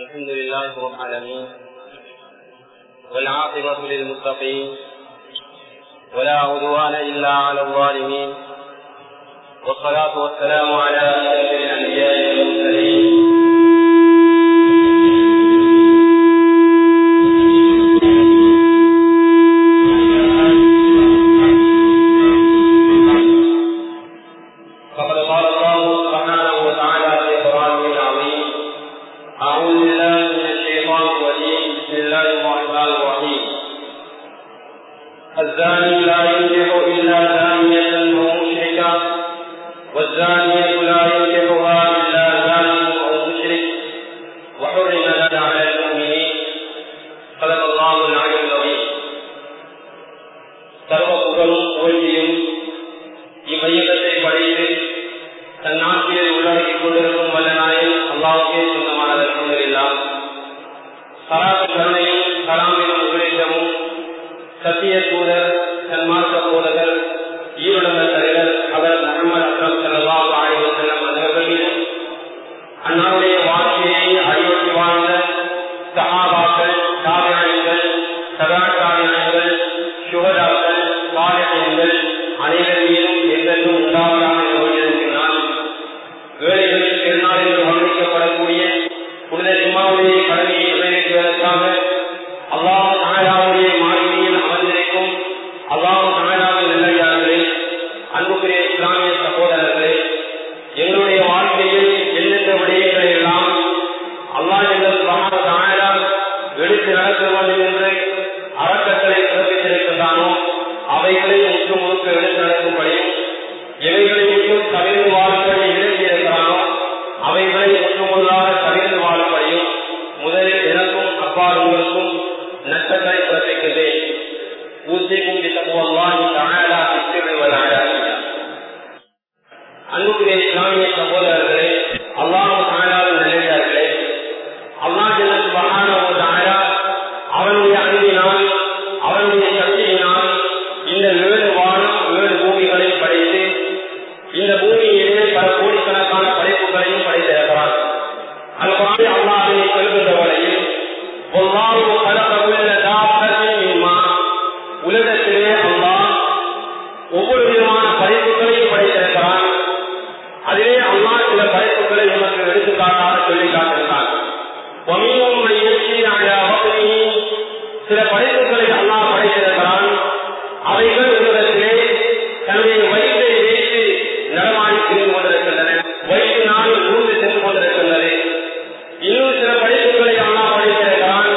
الحمد لله رب العالمين والعاقبة للمتقين ولا عدوان إلا على الظالمين والصلاة والسلام على أشرف الأنبياء والمرسلين فقد قال الله سبحانه وتعالى في قرآنه العظيم أعوذ بالله من الشيطان الرجيم بسم الله الرحمن الرحيم الزاني لا ينجح إلا زانية أو مشركا والزانية لا ينجحها إلا زان أو مشرك وحرم ذلك على المؤمنين صدق الله العلي العظيم சர்வ புகழும் தோல்வியும் இம்மையகத்தை படைத்து தன் நாட்டிலே உள்ளடக்கிக் கொண்டிருக்கும் வல்ல நாயன் அல்லாவுக்கே சொந்தமானது அல்ஹம்துலில்லாஹ் சராசு கருணையும் சலாமினும் உபதேசமும் சத்திய தூதர் சன்மார்க்க போதகர் ஈருலக தலைவர் அவர் முகமது அக்ரம் ஸல்லல்லாஹு அலைஹி வஸல்லம் அவர்கள் மீதும் அன்னாருடைய வாழ்க்கையை அறிவொட்டி வாழ்ந்த சஹாபாக்கள் தாபியங்கள் சதா தாபியங்கள் சுகதாக்கள் சாலிஹீன்கள் அனைவர் மீதும் என்றென்றும் உண்டாவதாக கொண்டிருக்கிறார் வேலைகளில் திருநாள் என்று வர்ணிக்கப்படக்கூடிய புனித ஜும்மாவுடைய கடமையை நிறைவேற்றுவதற்காக அல்லாஹ் தாயாவுடைய மாளிகையில் அமர்ந்திருக்கும் அல்லாஹ் தாயாவின் நல்லையார்களே அன்புக்குரிய இஸ்லாமிய சகோதரர்களே எங்களுடைய வாழ்க்கையில் எந்தெந்த விடயங்களை எல்லாம் அல்லாஹ் எங்கள் தாயா எடுத்து நடக்க வேண்டும் என்று அறக்கட்டளை பிறப்பித்திருக்கின்றானோ அவைகளை முற்று முழுக்க எடுத்து நடக்கும்படியும் எவைகளை மட்டும் தவிர்த்து வாழும்படி எழுதியிருக்கிறானோ அவைகளை முற்று முழுதாக தவிர்த்து வாழும்படியும் முதலில் எனக்கும் அப்பால் உங்களுக்கும் நஷ்டத்தை பிறப்பிக்கிறேன் ஊசிக்கும் பித்தமுவல்லாஹி தஆலா பித்திருவதாக அன்புக்குரிய இஸ்லாமிய சகோதரர்களே அல்லாஹ் தாயாவின் நிலையார்களே அல்லாஹ் ஜல்லல் சுப்ஹானஹு வ தஆலா அவனுடைய அன்பினால் அவனுடைய சக்தியினால் இந்த ஏழு வானம் ஏழு பூமிகளை படைத்து இந்த பூமியிலே பல கோடிக்கணக்கான படைப்புகளையும் படைத்திருக்கிறான் அது மாதிரி அல்லாஹினை சொல்கின்ற வரையில் ஒவ்வாறு கலப்பகுள்ள தாபத்தின் உலகத்திலே அல்லாஹ் ஒவ்வொரு விதமான படைப்புகளையும் படைத்திருக்கிறான் அதிலே அல்லாஹ் சில படைப்புகளை நமக்கு எடுத்துக்காட்டாக சொல்லி காட்டிருந்தான் சில படைப்புகளை அல்லாஹ் படைத்திருக்கிறான் அவைகள் உலகத்திலே தன்னுடைய வயிற்றை வைத்து நடமாடி சென்று கொண்டிருக்கின்றன வயிற்றினால் ஊர்ந்து சென்று கொண்டிருக்கின்றது இன்னும் சில படைப்புகளை அல்லாஹ் படைத்திருக்கிறான்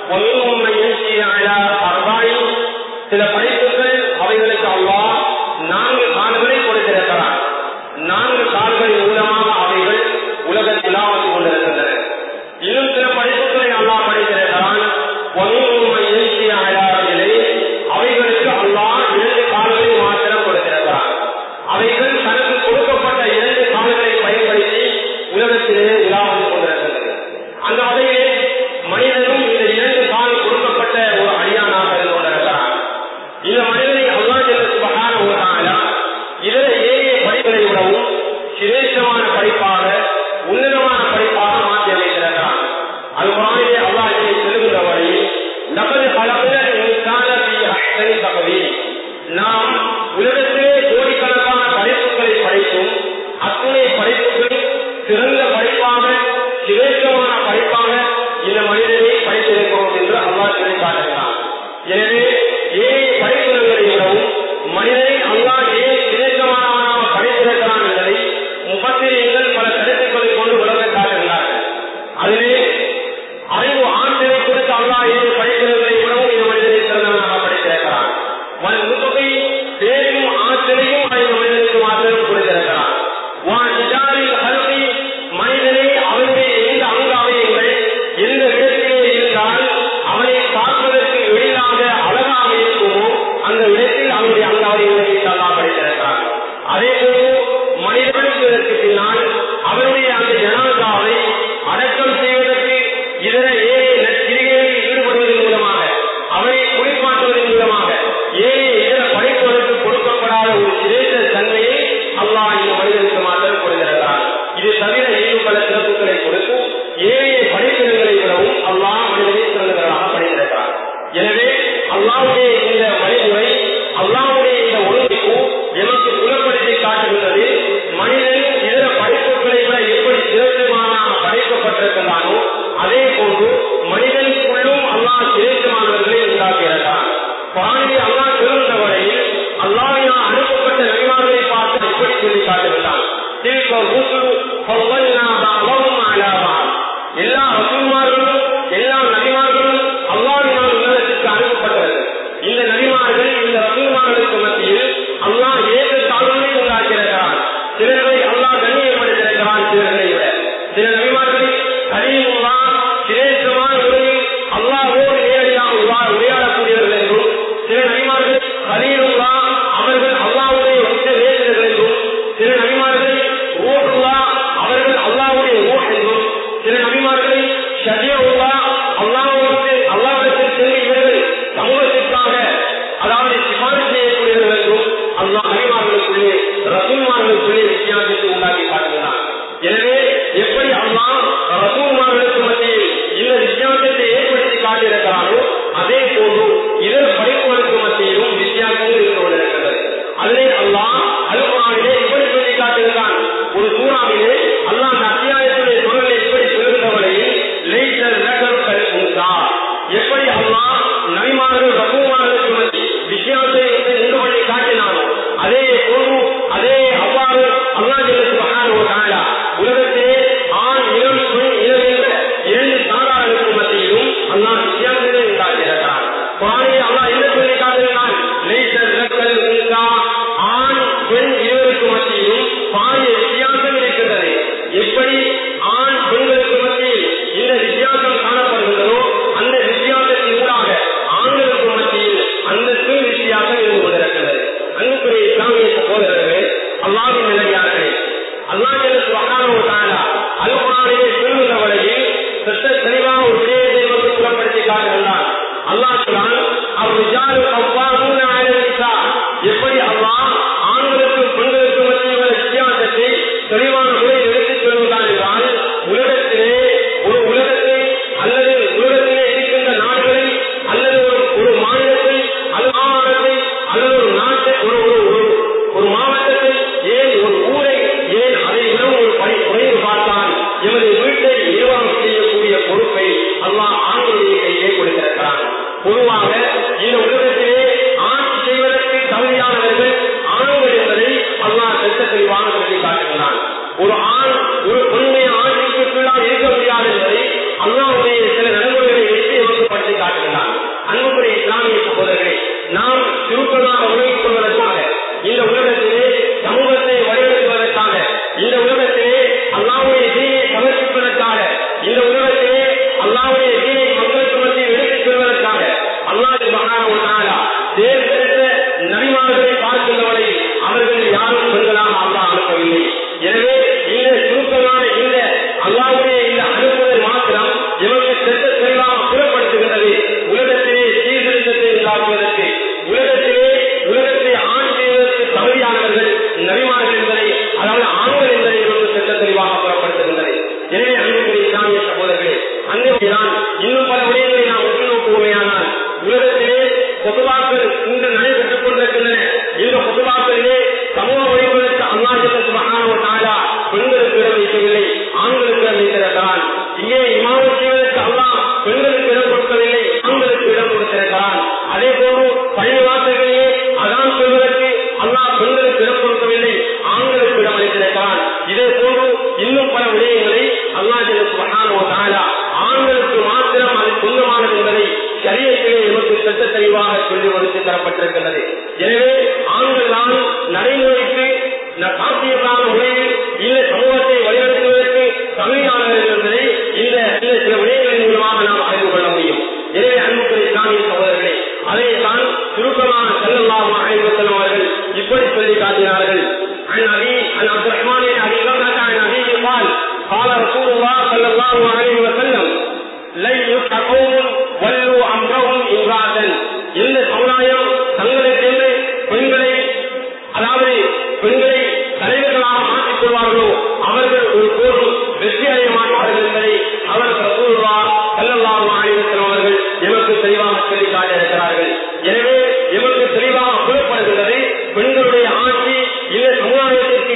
அர்பாயும் சில படைப்புகள் அவைகளுக்கு அல்லாஹ் நான்கு கால்களை கொடுத்திருக்கிறான் நான்கு கால்களின் மூலமாக அவைகள் உலகத்தில் வந்து கொண்டிருக்கின்றன இன்னும் சில படைப்புகளை அல்லாஹ் படைத்திருக்கிறான் அவைகளுக்கு அல்லாஹ் இரண்டு கால்களை மாத்திரம் கொடுத்திருக்கிறான் அவைகள் தனக்கு கொடுக்கப்பட்ட இரண்டு கால்களை பயன்படுத்தி உலகத்திலே உலா வந்து கொண்டிருக்கின்றது அந்த வகையிலே மனிதனும் இந்த இரண்டு கால் கொடுக்கப்பட்ட ஒரு அடியானாக இருந்து கொண்டிருக்கிறான் இந்த மனிதனை அல்லாஹ் ஒரு இதர ஏழை படிப்புகளை விடவும் சிரேஷ்டமான படிப்பாக உன்னதமான படிப்பாக மாற்றி அமைத்திருக்கிறான் அது மாதிரியே அல்லாஹ் இதை சொல்லுகின்ற வழியில் நமது தகவல் நாம் உலகத்திலே கோடிக்கணக்கான படைப்புகளை படைத்தும் அத்துணை படைப்புகள் சிறந்த படைப்பாக சிரேஷ்டமான படைப்பாக இந்த மனிதனை படைத்திருக்கிறோம் என்று அல்லாஹ் சொல்லி காட்டுகிறான் எனவே ஏழை படைப்புகளை விடவும் மனிதனை அல்லாஹ் ஏன் சிரேஷ்டமானவனாக படைத்திருக்கிறான் என்பதை முப்பத்திரியங்கள் பல கருத்துக்களை கொண்டு உலக காட்டுகிறார்கள் அதிலே அறிவு ஆண்களை கொடுத்து அல்லா ஏழு படைக்கிறவர்களை விடவும் இந்த மனிதனை சிறந்தவனாக படைத்திருக்கிறான் மன முதுகை பேரும் ஆற்றலையும் இந்த மனிதனுக்கு மாத்திரம் கொடுத்திருக்கிறான் மனிதனை அவனுடைய எந்த அங்க அவயங்கள் எந்த இடத்திலே இருந்தால் அவனை பார்ப்பதற்கு எளிதாக அழகாக இருக்குமோ அந்த இடத்தில் அவனுடைய அங்க அவயங்களை அல்லா படைத்திருக்கிறான் அதே போல மனிதனுக்கு இதற்கு பின்னால் அவனுடைய அந்த ஜனாதாவை அடக்கம் செய்வதற்கு இதர ஏழை கிரிகளில் ஈடுபடுவதன் மூலமாக அவனை குளிப்பாட்டுவதன் மூலமாக ஏழை இதர படைப்புகளுக்கு கொடுக்கப்படாத ஒரு சிரேஷ்ட தன்மையை அல்லாஹ் இந்த மனிதனுக்கு மாத்திரம் கொடுத்திருக்கிறான் இது தவிர ஏழு பல சிறப்புகளை கொடுத்து ஏழைய படைப்பினங்களை அதே போன்று மனிதனுக்குள்ளும் அல்லாஹ் சிரேஷ்டமானவர்களை உண்டாக்குகிறான் குரானிலே அல்லாஹ் சொல்கின்ற வரையில் அல்லாஹ்வினால் அனுப்பப்பட்ட நபிமார்களை பார்த்து எப்படி சொல்லி காட்டுகிறான் تلك الرسل فضلنا بعضهم على بعض எல்லா ரசூல்மார்களும் எல்லா நபிமார்களும் அல்லாஹ்வினால் உலகத்திற்கு அனுப்பப்பட்டவர்கள் இந்த நபிமார்கள் இந்த ரசூல்மார்களுக்கு மத்தியில் அல்லாஹ் ஏக தாழ்வுகளை உண்டாக்கிறான் சிலர்களை அல்லாஹ் கண்ணியப்படுத்திருக்கிறான் சிலர்களை விட சில நபிமார்களை கரீமுல்லா சிரேஷ்டமான முறையில் அல்லாஹோடு நேரடியாக உலா- உரையாடக்கூடியவர்கள் என்றும் சில நபிமார்கள் கரீமுல்லா அவர்கள் அல்லாஹ்வுடைய உச்ச வேதர்கள் என்றும் சில நபிமார்களை ஓஹுல்லா அவர்கள் அல்லாஹ்வுடைய ஓஹ் என்றும் சில நபிமார்களை ஷஜியுல்லா அல்லாஹ்வுக்கு அல்லாஹ்விடத்தில் சென்று இவர்கள் சமூகத்திற்காக அதாவது சிபாரிசு செய்யக்கூடியவர்கள் என்றும் அல்லாஹ் நபிமார்களுக்குள்ளே ரசூல்மார்களுக்குள்ளே வித்தியாசத்தை உண்டாக்கி காட்டுகிறான் எனவே எப்படி அல்லாஹ் ரசூல்மார்களுக்கு மத்தியில் இந்த வித்தியாசத்தை ஏற்படுத்தி காட்டியிருக்கிறானோ அதே போன்று இதர படைப்புகளுக்கு மத்தியிலும் வித்தியாசங்கள் இருந்து கொண்டிருக்கிறது அதிலே அல்லாஹ் அல்குரானிலே இப்படி சொல்லி காட்டுகிறான் ஒரு சூறாவிலே அல்லாஹ் அந்த அத்தியாயத்திலே சொல்லை எப்படி சொல்லுகிறவரையில் லைசல் லகர் கல் உன்சா எப்படி அல்லாஹ் நபிமார்கள் ரசூல்மார்களுக்கு மத்தியில் வித்தியாசத்தை உண்டு பண்ணி காட்டினானோ அதே போன்று அதே அவ்வாறு அல்லாஹ் ஜல்ல சுப்ஹானஹு வ தஆலா உலகத்திலே ஆண் இளம் பெண் இளம் என்ற இரண்டு சாராருக்கு மத்தியிலும் அல்லாஹ் வித்தியாசத்தை உண்டாக்கியிருக்கிறான் குரானில் அல்லாஹ் என்ன சொல்லி காட்டுகிறான் லைசல் லக்கல் உன்சா ஆண் பெண் இருவருக்கு மத்தியிலும் பாரிய வித்தியாசம் இருக்கின்றது எப்படி ஆண் பெண்களுக்கு மத்தியில் இந்த வித்தியாசம் காணப்படுகின்றதோ அந்த வித்தியாசத்தின் ஊடாக ஆண்களுக்கு மத்தியில் அந்த சிறு வித்தியாசம் இருந்து கொண்டிருக்கிறது அன்புக்குரிய இஸ்லாமிய சகோதரர்களே அல்லாவின் நிலையார்களே அல்லாஹ் சுபஹானஹு வ தஆலா அல்-குர்ஆனிலே சொல்லுகிற வரையில் சட்ட தெளிவான ஒரு விடயத்தை நமக்கு புலப்படுத்தி காட்டுகின்றான் அல்லாஹ் சொல்றான் அவ்விஜாலு கவ்வாமூன அலல் நிசா எப்படி அல்லாஹ் ஆண்களுக்கும் பெண்களுக்கும் மத்தியில் உள்ள வித்தியாசத்தை தெளிவான முறையில் எடுத்துச் சொல்வதால் என்றால் உலகத்திலே ஒரு உலகத்தை அல்லது உலகத்திலே இருக்கின்ற நாடுகளை அல்லது ஒரு ஒரு மாநிலத்தை அல்லது மாகாணத்தை அல்லது ஒரு நாட்டை ஒரு ஒரு ஒரு ஒரு மாவட்டத்தை ஏன் ஒரு ஊரை ஏன் அதை விடவும் ஒரு பணி குறைந்து பார்த்தால் எமது வீட்டை நிர்வாகம் செய்யக்கூடிய பொறுப்பை அல்லாஹ் ஆண்களுடைய கையிலே கொடுத்திருக்கிறான் பொதுவாக இந்த உலகத்திலே ஆட்சி செய்வதற்கு தகுதியானவர்கள் ஆண்கள் என்பதை அல்லாஹ் செத்த தெளிவாக சொல்லி காட்டுகிறான் ஒரு ஆண் ஒரு பெண்ணை ஆட்சிக்குள்ளாக இருக்க முடியாது என்பதை அல்லாவுடைய சில நடைமுறைகளை வைத்து நமக்கு படுத்தி காட்டுகிறான் அன்புக்குரிய இஸ்லாமிய சகோதரர்களே நாம் சுருக்கமாக உலகிக் கொள்வதற்காக இந்த உலகத்திலே சமூகத்தை வழிநடத்துவதற்காக இந்த உலகத்திலே அல்லாவுடைய தீயை சமர்ப்பிப்பதற்காக இந்த உலகத்திலே அல்லாவுடைய தீயை மக்களுக்கு மத்தியில் எடுத்துச் செல்வதற்காக அல்லாஹ் மகானா தேர்ந்தெடுத்த நபிமார்களை பார்க்கின்றவரை அவர்கள் யாரும் பெண்களாக அல்லாஹ் அனுப்பவில்லை எனவே இந்த சுருக்கமான இந்த அல்லாவுடைய இந்த அனுப்புதல் மாத்திரம் எமக்கு செத்த தெளிவாக புலப்படுத்துகின்றது உலகத்திலே சீர்திருத்தத்தை உண்டாக்குவதற்கு உலகத்திலே உலகத்தை ஆண் செய்வதற்கு தகுதியானவர்கள் நபிமார்கள் என்பதை அதாவது ஆண்கள் என்பதை நமக்கு செத்த தெளிவாக புலப்படுத்துகின்றது எனவே அன்புக்குரிய இஸ்லாமிய சகோதரர்களே அங்குதான் இன்னும் பல விடயங்களை நாம் உற்று நோக்குவோமேயானால் உலகத்திலே பொதுவாக்கள் இன்று நடைபெற்றுக் கொண்டிருக்கின்றன இந்த பொதுவாக்களிலே சமூக வழிபதற்கு அல்லாஹ் சுபஹானஹு வ தஆலா பெண்களுக்கு இடம் வைக்கவில்லை ஆண்களுக்கு இடம் வைத்திருக்கிறான் இங்கே இமாமத் செய்வதற்கு அல்லாஹ் பெண்களுக்கு இடம் கொடுக்கவில்லை ஆண்களுக்கு இடம் கொடுத்திருக்கிறான் அதே போன்று பள்ளி வாசல்களிலே அதான் சொல்வதற்கு அல்லாஹ் பெண்களுக்கு இடம் கொடுக்கவில்லை ஆண்களுக்கு இடம் அளித்திருக்கிறான் இதே போன்று இன்னும் பல விடயங்களை அல்லாஹ் சுபஹானஹு வ தஆலா ஆண்களுக்கு மாத்திரம் அது சொந்தமானது என்பதை சரியத்திலே எமக்கு சட்ட தெளிவாக சொல்லி கொடுத்து தரப்பட்டிருக்கின்றது எனவே ஆண்கள் தான் நடைமுறைக்கு ந- சாத்தியமான முறையில் இந்த சமூகத்தை வழிநடத்துவதற்கு தகுதியானவர்கள் என்பதை இந்த இந்த சில விடயங்களின் மூலமாக நாம் அறிந்து கொள்ள முடியும் எனவே அன்புக்குரிய இஸ்லாமிய சகோதரர்களே அதை தான் சுருக்கமாக செல்லலாம் அழைவசலம் அவர்கள் இப்படி சொல்லி காட்டினார்கள் عن أبي عن عبد الرحمن بن أبي بكرة عن أبيه قال قال رسول الله صلى الله عليه وسلم لن يفحقون ولوا أمرهم امرأة இந்த சமுதாயம் தங்களுக்கென்று பெண்களை அதாவது பெண்களை தலைவர்களாக மாற்றிக் கொள்வார்களோ அவர்கள் ஒரு போதும் வெற்றி அடைய மாட்டார்கள் என்பதை அவர் ரசூலுல்லா ஸல்லல்லாஹு அலைஹி வஸல்லம் அவர்கள் எமக்கு தெளிவாக சொல்லி காட்டியிருக்கிறார்கள் எனவே எமக்கு தெளிவாக புலப்படுகிறது பெண்களுடைய ஆட்சி இந்த சமுதாயத்திற்கு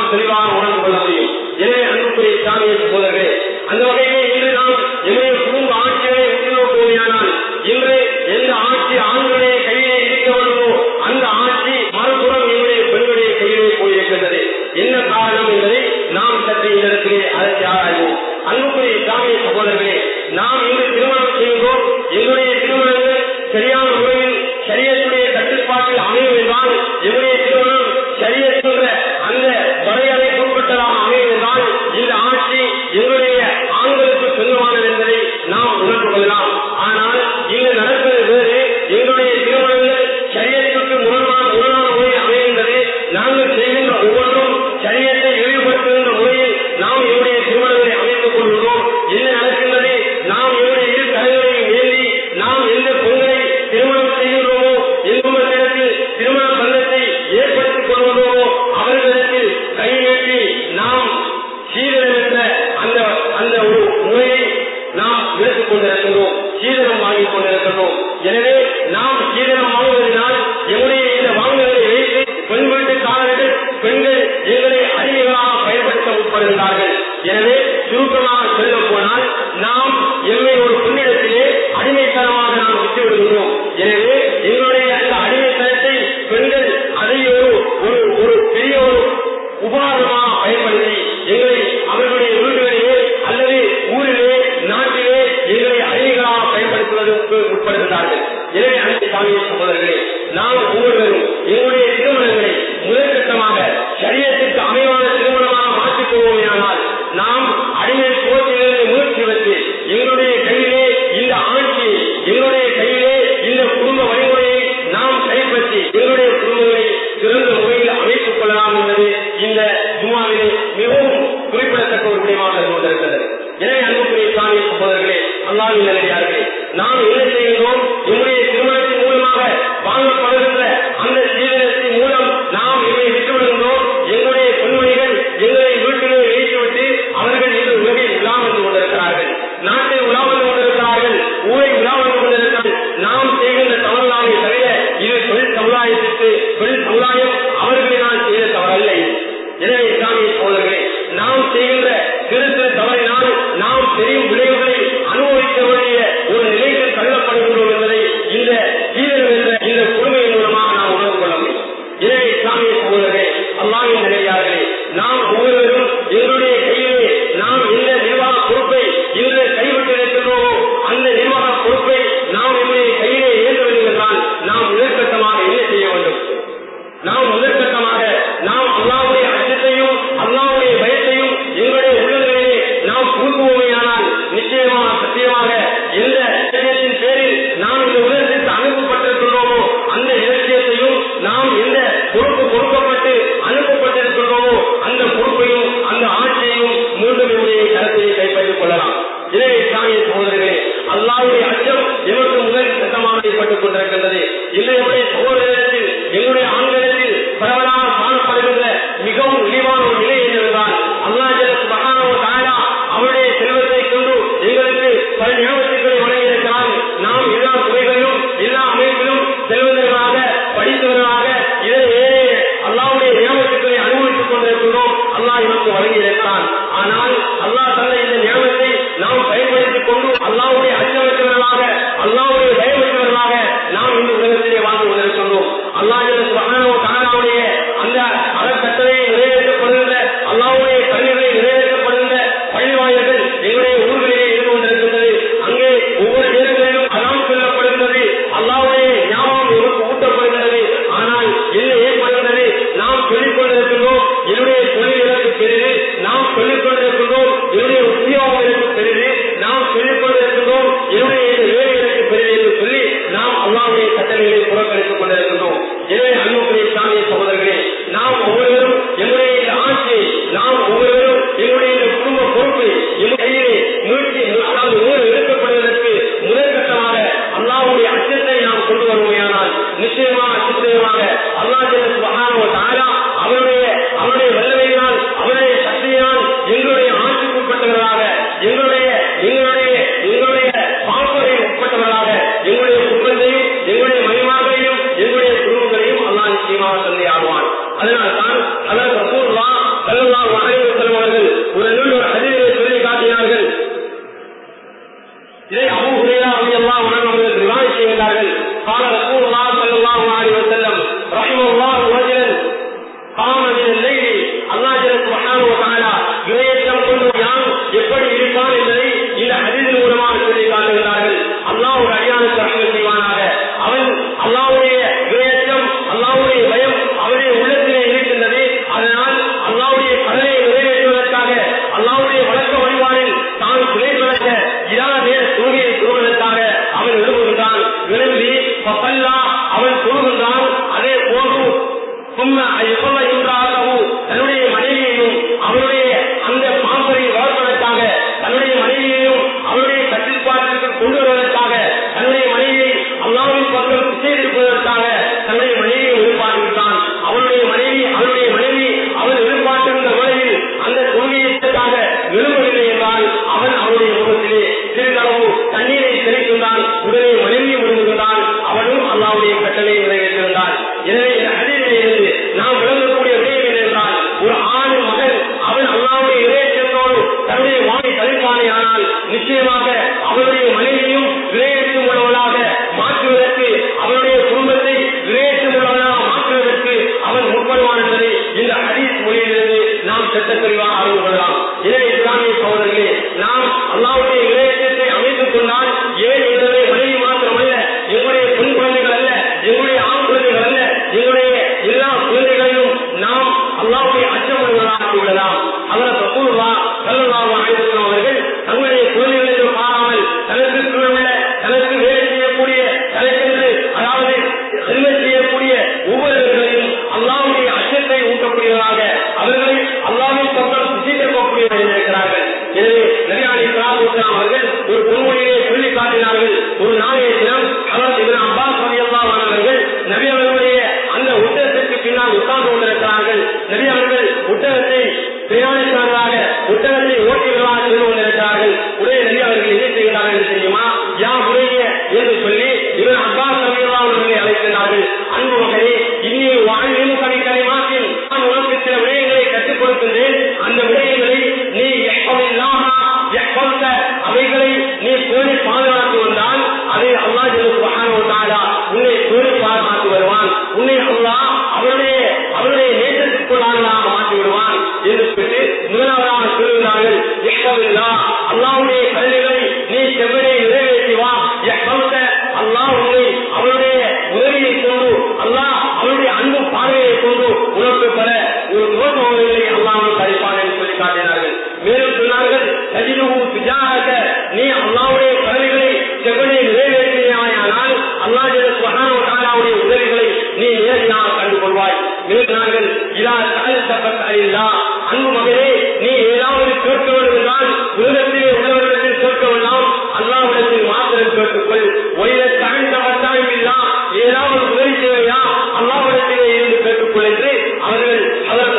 தெளிவாக உணர்ந்து கொள்ள முடியும் எனவே அன்புக்குரிய இஸ்லாமிய சகோதரர்களே அந்த வகையிலே இன்று நாம் எங்களுடைய குடும்ப ஆட்சியை உற்றுநோக்குவோமையானால் இன்று எந்த ஆட்சி ஆண்களுடைய கையிலே இருக்க வேண்டுமோ அந்த ஆட்சி மறுபுறம் எங்களுடைய பெண்களுடைய கையிலே போயிருக்கின்றது என்ன காரணம் என்பதை நாம் சற்று இந்த இடத்திலே அதற்கு ஆராய்வோம் அன்புக்குரிய இஸ்லாமிய சகோதரர்களே நாம் இன்று திருமணம் செய்கின்றோம் எங்களுடைய திருமணங்கள் சரியான முறையில் சரியத்துடைய கட்டுப்பாட்டில் அமையும் என்றால் எங்களுடைய திருமணம் சரியத்துன்ற அந்த வரையறைக்குட்பட்டதாக அமையும் என்றால் இந்த ஆட்சி எங்களுடைய ஆண்களுக்கு சொந்தமானது என்பதை நாம் உணர்ந்து கொள்ளலாம் ஆனால் இங்கு நடப்பது வேறு எங்களுடைய திருமணங்கள் சரியத்துக்கு முரணான முரணான முறையில் அமைகின்றது நாங்கள் செய்கின்ற ஒவ்வொன்றும் சரியத்தை இழிவுபடுத்துகின்ற முறையில் நாம் எங்களுடைய திருமணங்களை அமைத்துக் கொள்கிறோம் என்ன நடக்கின்றது நாம் எங்களுடைய இரு தலைவரையும் ஏந்தி நாம் எந்த பெண்களை திருமணம் செய்கின்றோமோ எந்த நேரத்தில் திருமண பந்தத்தை ஏற்படுத்திக் கொள்வதோமோ அவர்களிடத்தில் கை நீட்டி நாம் சீதனம் என்ற அந்த அந்த ஒரு முறையை நாம் விலக்கிக் கொண்டிருக்கின்றோம் சீதனம் வாங்கிக் கொண்டிருக்கின்றோம் எனவே நாம் சீதனம் வாங்குவதனால் எங்களுடைய இந்த வாங்குவதை வைத்து பெண் வீட்டுக்காரர்கள் பெண்கள் எங்களை அடிமைகளாக பயன்படுத்த முற்படுகிறார்கள் எனவே சுருக்கமாக சொல்ல போனால் நாம் எம்மை ஒரு பெண்ணிடத்திலே அடிமைத்தனமாக நாம் விட்டு விடுகிறோம் எனவே எங்களுடைய அந்த அடிமைத்தனத்தை பெண்கள் அதை ஒரு ஒரு ஒரு பெரிய ஒரு உபாதமாக பயன்படுத்தி எங்களை அவர்களுடைய வீடுகளிலே அல்லது ஊரிலே நாட்டிலே எங்களை அடிமைகளாக பயன்படுத்துவதற்கு உட்படுகிறார்கள் எனவே அன்பு சாமிய சகோதரர்களே நாம் ஒவ்வொருவரும் எங்களுடைய திருமணங்களை முதற்கட்டமாக சரியத்திற்கு அமைவான திருமணமாக மாற்றிக் கொள்வோமேயானால் நாம் அடிமை போட்டியிலிருந்து முயற்சி வைத்து எங்களுடைய கையிலே இந்த ஆட்சியை எங்களுடைய கையிலே இந்த குடும்ப வழிமுறையை நாம் கைப்பற்றி எங்களுடைய குடும்பங்களை சிறந்த முறையில் அமைத்துக் கொள்ளலாம் என்பது இந்த ஜுமாவிலே மிகவும் குறிப்பிடத்தக்க ஒரு விடயமாக இருந்து கொண்டிருக்கிறது எனவே அன்புக்குரிய சாமி சகோதரர்களே அல்லாவின் நிலையார்களே நாம் என்ன செய்கிறோம் என்னுடைய திருமணத்தின் மூலமாக வாங்கப்படுகின்ற அந்த சீதனத்தின் மூலம் நாம் இதை விட்டுவிடுகின்றோம் எங்களுடைய பெண்மணிகள் எங்களை வீட்டிலே வைத்துவிட்டு அவர்கள் இன்று உலகில் உலா வந்து கொண்டிருக்கிறார்கள் நாட்டில் உலா வந்து கொண்டிருக்கிறார்கள் ஊரை உலா வந்து கொண்டிருக்கிறார்கள் நாம் செய்கின்ற தவறுதானே தவிர இது தொழில் சமுதாயத்திற்கு தொழில் சமுதாயம் அவர்களினால் செய்த தவறல்ல இது எனவே இஸ்லாமிய சோதர்களே நாம் செய்கின்ற சிறு சிறு தவறினால் நாம் பெரிய விளைவுகளை அனுபவிக்க வேண்டிய ஒரு நிலைக்கு தள்ளப்படுகின்றோம் என்பதை இந்த சீதனம் என்ற இந்த கொடுமையின் மூலமாக நாம் உணர்ந்து கொள்ள முடியும் எனவே இஸ்லாமிய சகோதரர்களே அல்லாவின் நிலையார்களே நாம் ஒவ்வொருவரும் எங்களுடைய கையிலே நாம் எந்த நிர்வாக பொறுப்பை இன்று கைவிட்டு இருக்கிறோமோ அந்த நிர்வாக பொறுப்பை நாம் என்னுடைய கையிலே ஏற்க வேண்டும் என்றால் நாம் முதற்கட்டமாக என்ன செய்ய வேண்டும் நாம் முதற்கட்டமாக நாம் அல்லாவுடைய அச்சத்தையும் அல்லாவுடைய பயத்தையும் எங்களுடைய உள்ளங்களிலே நாம் புகுத்துவோமேயானால் நிச்சயம் நாம் திட்ட தெளிவாக அறிந்து கொள்ளலாம் எனவே இஸ்லாமிய சகோதரர்களே நாம் அல்லாவுடைய இளையத்தை அமைத்துக் கொண்டால் ஏன் எங்களுடைய மனைவி மாத்திரமல்ல எங்களுடைய பெண் குழந்தைகள் அல்ல எங்களுடைய ஆண் குழந்தைகள் அல்ல எங்களுடைய எல்லா குழந்தைகளையும் நாம் அல்லாவுடைய அச்சமுள்ளவர்களாக விடலாம் அவர் ரசூலுல்லா ஸல்லல்லாஹு அலைஹி வஸல்லம் அவர்கள் தங்களுடைய குழந்தைகள் என்று பாராமல் தனக்கு கீழ் உள்ள தனக்கு வேலை செய்யக்கூடிய தனக்கென்று அதாவது செல்வ செய்யக்கூடிய ஒவ்வொருவர்களையும் அல்லாவுடைய அச்சத்தை ஊட்டக்கூடியவராக அவர்களை அல்லாவின் பக்கம் திசை திருப்பக்கூடியவர்கள் இருக்கிறார்கள் எனவே நபியாளி கலாமுத்தலாம் அவர்கள் ஒரு பொன்மொழியை சொல்லி காட்டினார்கள் ஒரு நாளைய தினம் அவர் இவர் அப்பாஸ் ரலியல்லாஹு அன்ஹு அவர்கள் நபி அவர்களுடைய அந்த ஒட்டகத்திற்கு பின்னால் உட்கார்ந்து கொண்டிருக்கிறார்கள் நபி அவர்கள் ஒட்டகத்தை பிரயாணித்தார்களாக ஒட்டகத்தை ஓட்டியவர்களாக சென்று கொண்டிருக்கிறார்கள் உடைய நபி அவர்கள் என்ன செய்கிறார்கள் என்று தெரியுமா யா உடைய என்று சொல்லி இவர் அப்பாஸ் ரலியல்லாஹு அன்ஹு அவர்களை அழைக்கிறார்கள் அன்பு மகனே இனி வாழ்வின் கவி கலைமாற்றில் நான் உனக்கு சில விடயங்களை கற்றுக் கொடுக்கின்றேன் அந்த விடயங்களை நீ எப்பமில்லாம எப்பந்த அவைகளை நீ பேணி பாதுகாத்து வந்தால் அதை அல்லாஹ் சுபஹானஹு உன்னை பேணி பாதுகாத்து வருவான் உன்னை அல்லாஹ் அவருடைய அவருடைய நேசத்திற்குள்ளாக மாற்றி விடுவான் என்று சொல்லி முதலாவதாக சொல்லுகிறார்கள் எப்பமில்லா அல்லாவுடைய கல்விகளை நீ செவ்வனை நிறைவேற்றி வா எப்பந்த அல்லாஹ் உன்னை அவருடைய உதவியை கொண்டு அல்லாஹ் அவருடைய அன்பு பார்வையை கொண்டு உனக்கு பெற ஒரு நோக்கங்களை அல்லாஹ் கழிப்பான் என்று சொல்லி காட்டினார்கள் மேலும் சொன்னார்கள் சஜினுகு பிஜாக நீ அல்லாவுடைய கடமைகளை செவ்வனை நிறைவேற்றினாயானால் அல்லாஹ் சுகானுடைய உதவிகளை நீ நேரடியாக கண்டு கொள்வாய் மேலும் இலா தாய் தப்பத் அறிந்தா அன்பு மகனே நீ ஏதாவது கேட்க வேண்டும் என்றால் உலகத்திலே உள்ளவர்களிடத்தில் கேட்க வேண்டாம் அல்லாவிடத்தில் மாத்திரம் கேட்டுக்கொள் ஒயில தாழ்ந்த வட்டாயம் இல்லா ஏதாவது உதவி தேவையா அல்லாவிடத்திலே இருந்து கேட்டுக்கொள் என்று அவர்கள் அவர்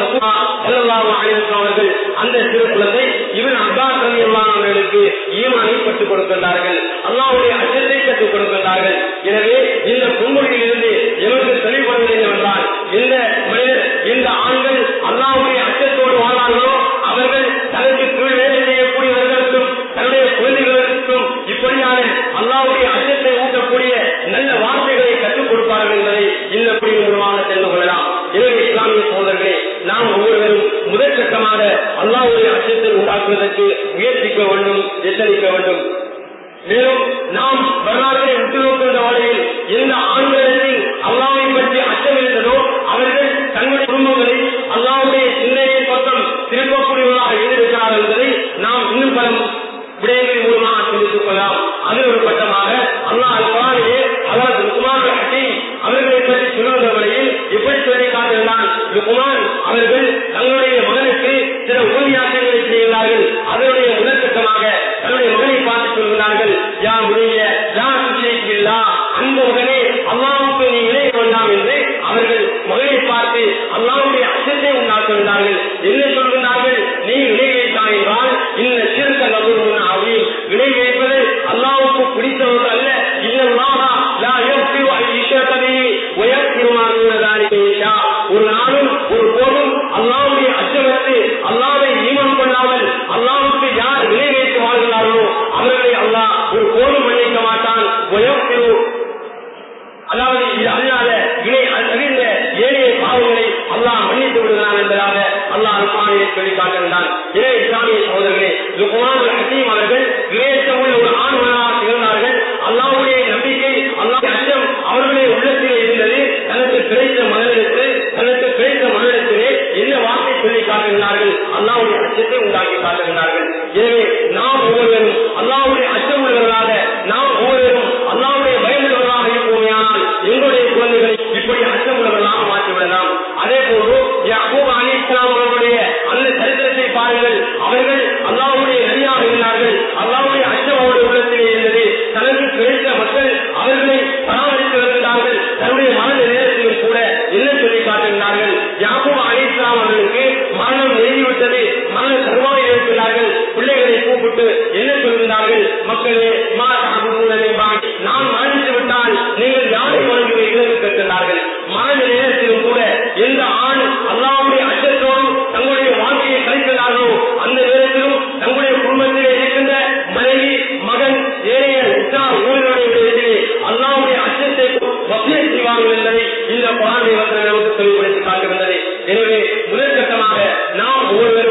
அவர்கள் அந்த சிறு குழந்தை இவன் அப்பாஸ் அலி அவர்களுக்கு ஈமானை கற்றுக் கொடுக்கின்றார்கள் அல்லாவுடைய அச்சத்தை கற்றுக் கொடுக்கின்றார்கள் எனவே இந்த பொன்மொழியில் இருந்து எமக்கு தெளிவுபடுவது என்னவென்றால் இந்த மனிதர் இந்த ஆண்கள் அல்லாவுடைய அச்சத்தோடு வாழ்ந்தார்களோ அவர்கள் தனக்கு கீழ் வேலை செய்யக்கூடியவர்களுக்கும் தன்னுடைய குழந்தைகளுக்கும் இப்படியான அல்லாவுடைய அச்சத்தை ஊட்டக்கூடிய நல்ல வார்த்தைகளை கற்றுக் கொடுப்பார்கள் என்பதை இந்த பிரிவு மூலமாக தெரிந்து கொள்ளலாம் எனவே இஸ்லாமிய சோதர்களே நாம் ஒவ்வொருவரும் முதல் கட்டமாக அல்லாவுடைய அச்சத்தை உண்டாக்குவதற்கு முயற்சிக்க வேண்டும் எச்சரிக்க வேண்டும் மேலும் நாம் வரலாற்றை உற்று நோக்கின்ற வகையில் எந்த ஆண்களில் அல்லாவை பற்றி அச்சம் இருந்ததோ அவர்கள் தங்களுடைய குடும்பங்களில் அல்லாவுடைய சிந்தனையின் பக்கம் திரும்பக்கூடியவர்களாக இருந்திருக்கிறார்கள் என்பதை நாம் இன்னும் பல விடயங்களின் மூலமாக சிந்தித்துக் கொள்ளலாம் அதில் ஒரு கட்டமாக அல்லாஹ் அல்பாரியே அவர் லுக்குமான் ஹக்கீம் அவர்களை பற்றி சொல்லுகிற வழியில் எப்படி சொல்லி காட்டுகிறான் லுக்குமான் அவர்கள் தங்களுடைய மகனுக்கு சில உதவியாற்றங்களை செய்கிறார்கள் அதனுடைய முதற்கட்டமாக தன்னுடைய மகனை பார்த்து சொல்கிறார்கள் யா முடிய யா சுஜிலா அந்த மகனே அல்லாவுக்கு நீ இணைய வேண்டாம் என்று அவர்கள் மகனை பார்த்து அல்லாவுடைய அச்சத்தை உண்டாக்குகிறார்கள் என்ன சொல்கிறார்கள் நீ இணை வைத்தாய் என்றால் இந்த சிறுக்க நபர் ஆகும் இணை வைப்பது அல்லாவுக்கு பிடித்தவர்கள் அல்ல இன்னல்லாஹா லா யக்ஃபிரு அன் யுஷ்ரக பிஹி வ யக்ஃபிரு மா தூன ذلك யஷா ஒரு நாளும் ஒரு போதும் அல்லாஹ்வுடைய அச்சமற்று அல்லாஹ்வை ஈமான் கொள்ளாமல் அல்லாஹ்வுக்கு யார் இணை வைத்து வாழ்கிறார்களோ அவர்களை அல்லாஹ் ஒரு போதும் மன்னிக்க மாட்டான் வ யக்ஃபிரு அதாவது இது அல்லாத இணை தவிர்ந்த ஏழைய பாவங்களை அல்லாஹ் மன்னித்து விடுகிறான் என்பதாக அல்லாஹ் அல்பானியை சொல்லி காட்டுகின்றான் இறை இஸ்லாமிய சகோதரர்களே லுக்மான் ஹசீம் அவர்கள் விவேகமுள்ள ஒரு ஆண்மனாக திகழ்ந்தார்கள் அல்லாவுடைய நம்பிக்கை அல்லாஹ் அச்சம் அவர்களுடைய உள்ளத்திலே இருந்தது தனக்கு கிடைத்த மகளிருக்கு தனக்கு கிடைத்த மகளிடத்திலே என்ன வார்த்தை சொல்லி காட்டுகிறார்கள் அல்லாவுடைய அச்சத்தை உண்டாக்கி காட்டுகிறார்கள் எனவே நாம் ஒவ்வொருவரும் அல்லாவுடைய அச்சம் உள்ளவர்களாக நாம் ஒவ்வொருவரும் அல்லாவுடைய பயமுள்ளவர்களாக இருப்போமையானால் எங்களுடைய குழந்தைகளை இப்படி அச்சம் உள்ளவர்களாக மாற்றிவிடலாம் அதே போன்று யாக்கூப் அலி இஸ்லாம் அவர்களுடைய அந்த சரித்திரத்தை பாருங்கள் அவர்கள் அல்லாவுடைய நதியாக இருந்தார்கள் அல்லாவுடைய அச்சம் அவருடைய உள்ளத்திலே இருந்தது தனக்கு கிடைத்த மக்கள் அவர்களை பராமரித்து வருகிறார்கள் தன்னுடைய மரண நேரத்திலும் கூட என்ன சொல்லி காட்டுகிறார்கள் யாக்கூப் அலி இஸ்லாம் அவர்களுக்கு மரணம் நெருங்கிவிட்டது மரண தருவாயில் இருக்கிறார்கள் பிள்ளைகளை கூப்பிட்டு என்ன சொல்கிறார்கள் மக்களே மா தாபுமூலமே பாய் நான் மரணித்து விட்டால் நீங்கள் யாரை வணங்குவீர்கள் என்று கேட்கிறார்கள் மரண நேரத்திலும் கூட எந்த ஆண் அல்லாவுடைய அச்சத்தோடும் தங்களுடைய வாழ்க்கையை கழிக்கிறார்களோ அந்த நேரத்திலும் தங்களுடைய குடும்பத்திலே இருக்கின்ற மனைவி மகன் ஏழைய உற்றார் ஊர்களுடைய விடயத்திலே அல்லாவுடைய அச்சத்தை வசூலை செய்வார்கள் என்பதை இந்த குழந்தை வசனம் நமக்கு தெளிவுபடுத்தி காட்டுகின்றது எனவே முதற்கட்டமாக நாம் ஒவ்வொருவரும்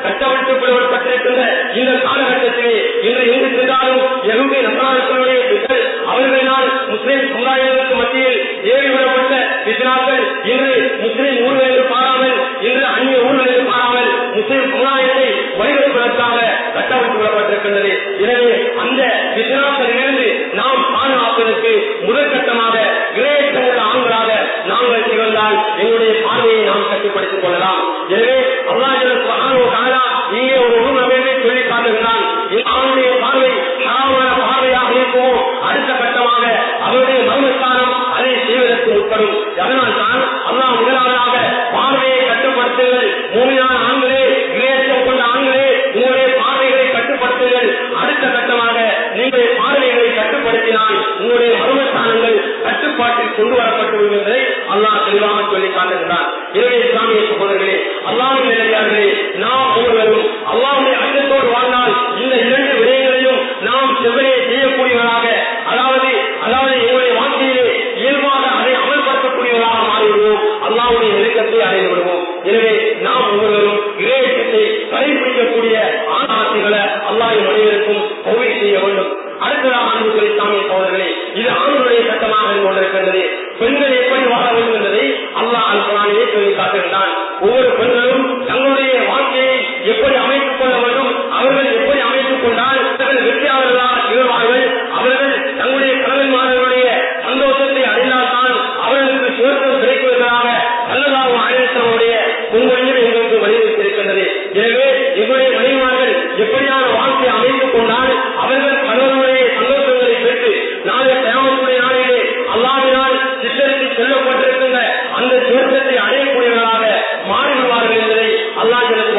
கட்டவிழ்த்து விடப்பட்டிருக்கின்ற இந்த காலகட்டத்திலே இன்று எங்கு சென்றாலும் எகுதி நசராக்களுடைய பித்தல் அவர்களினால் முஸ்லிம் சமுதாயங்களுக்கு மத்தியில் ஏறிவிடப்பட்ட பித்னாக்கள் இன்று முஸ்லிம் ஊர்களில் பாராமல் இன்று அந்நிய ஊர்களில் பாராமல் முஸ்லிம் சமுதாயத்தை வழிவகுப்பதற்காக கட்டவிழ்த்து விடப்பட்டிருக்கின்றது எனவே அந்த பித்னாக்களிலிருந்து நாம் பாதுகாப்பதற்கு முதற்கட்டமாக இளையற்ற உள்ள ஆண்களாக நாங்கள் திகழ்ந்தால் எங்களுடைய பார்வையை நாம் கட்டுப்படுத்திக் கொள்ளலாம் எனவே அல்லாஹ் இங்கே ஒரு உருவமைப்பை சொல்லி காட்டுகிறான் ஆணுடைய பார்வை ஹராமான பார்வையாக இருக்குமோ அடுத்த கட்டமாக அவருடைய மர்மஸ்தானம் அதை செய்வதற்கு உட்படும் அதனால் தான் அல்லாஹ் முதலாவதாக பார்வையை கட்டுப்படுத்துங்கள் மூமியான ஆண்களே இளையற்றம் கொண்ட ஆண்களே உங்களுடைய பார்வைகளை கட்டுப்படுத்துங்கள் அடுத்த கட்டமாக நீங்கள் பார்வைகளை கட்டுப்படுத்தினால் உங்களுடைய மர்மஸ்தானங்கள் கட்டுப்பாட்டில் கொண்டு வரப்பட்டுவிடும் என்பதை அல்லாஹ் தெளிவாக சொல்லி காட்டுகிறான் எனவே இஸ்லாமிய சகோதரர்களே அல்லாஹின் நிலையார்களே நாம் ஒவ்வொருவரும் அல்லாஹுடைய அச்சத்தோடு வாழ்ந்தால் இந்த இரண்டு விடயங்களையும் நாம் செவ்வனையை செய்யக்கூடியவர்களாக அதாவது அதாவது எங்களுடைய வாழ்க்கையிலே இயல்பாக அதை அமல்படுத்தக்கூடியவர்களாக மாறிவிடுவோம் அல்லாஹுடைய நெருக்கத்தை அடைந்து விடுவோம் எனவே நாம் ஒவ்வொருவரும் இறையச்சத்தை கடைபிடிக்கக்கூடிய ஆணாசிகளை அல்லாஹின் மனிதருக்கும் உதவி செய்ய வேண்டும் அடுத்ததாக அன்புகள் இஸ்லாமிய சோதர்களே இது ஆண்களுடைய சட்டமாக இருந்து கொண்டிருக்கின்றது பெண்கள் எப்படி வாழ வேண்டும் என்பதை அல்லாஹ் அல்பனானிலே சொல்லி காட்டுகின்றான் ஒவ்வொரு பெண்களும் தங்களுடைய வாழ்க்கையை எப்படி அமைத்துக் கொள்ள வேண்டும் அவர்கள் எப்படி அமைத்துக் கொண்டால் அவர்கள் வெற்றியாளர்களாக திகழ்வார்கள் அவர்கள் தங்களுடைய கணவன்மார்களுடைய சந்தோஷத்தை அடைந்தால்தான் அவர்களுக்கு சுவர்க்கம் கிடைக்குவதாக அல்லதாக ஆயிரத்தனுடைய உங்களிடம் எங்களுக்கு வலியுறுத்தியிருக்கின்றது எனவே எங்களுடைய மனைவிமார்கள் எப்படியான வாழ்க்கையை அமைத்துக் கொண்டால் அவர்கள் கணவனுடைய சந்தோஷங்களை பெற்று நாளை தேவனுடைய நாளிலே அல்லாவினால் சித்தரித்து செல்லப்பட்டிருக்கின்ற அந்த சுவர்க்கத்தை அடையக்கூடியவர்களாக மாறிவிடுவார்கள் என்பதை அல்லாஹ் எனக்கு